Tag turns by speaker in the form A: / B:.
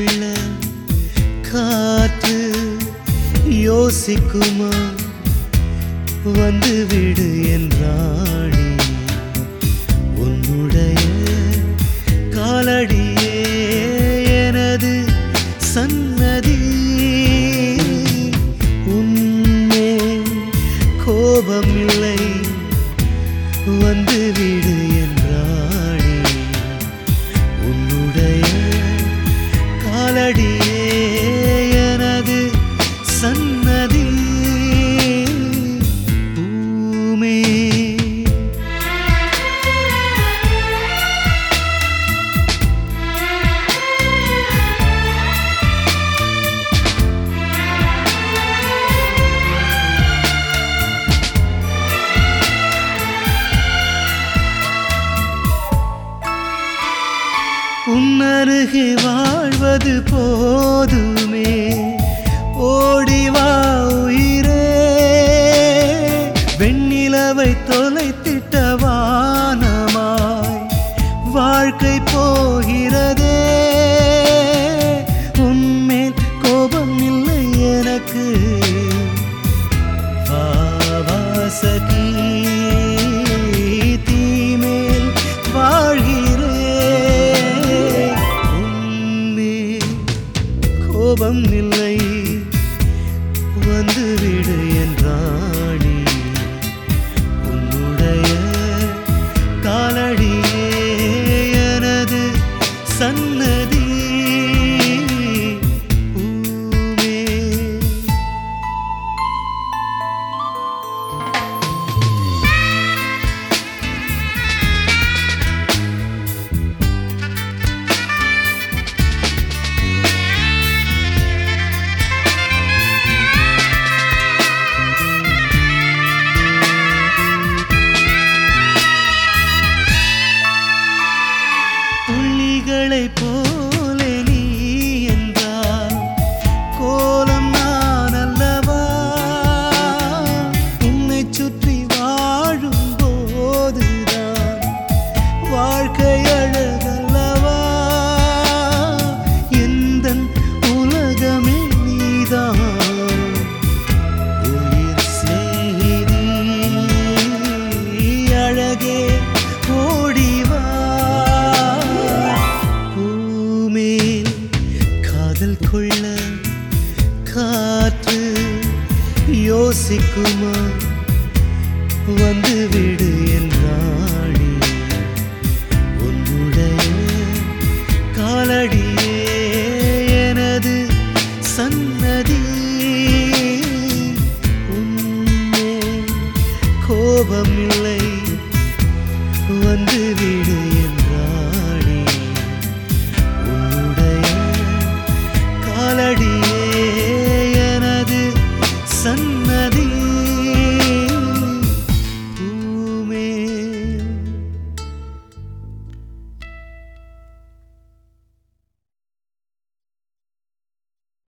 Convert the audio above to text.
A: கொள்ள காற்று யோசிக்குமா வந்து விடு என்றாணி உன்னுடைய காலடியே எனது சன்னதி உன்மே கோபம் இல்லை வந்து விடு என்றாணி உன்னுடைய காலடியே எனது சன்னதி பூமே உன்னருகே வாழ்வது போதுமே ஓடிவா உயிரே வெண்ணிலவை தொலைத்திட்ட வானமாய் வாழ்க்கை போகிறதே உன்மேல் கோபம் இல்லை எனக்கு வாவாசகி தீமேல் வாழ்கிறே உன்மேல் கோபம் இல்லை வந்து விடு என்றாணி உன்னுடைய காலடியே எனது சன்னதி பூமே புள்ளிகளைப் போல நீ என்றால் கோலம் நான் அல்லவா உன்னைச் சுற்றி வாழும் போதுதான் வாழ்க்கை அழகல்லவா எந்தன் உலகமே நீதான் உயிர் சிநேகிதி அழகே ஓடிவா பூமேல் காதல் கொள்ள காற்று யோசிக்குமா வந்து விடு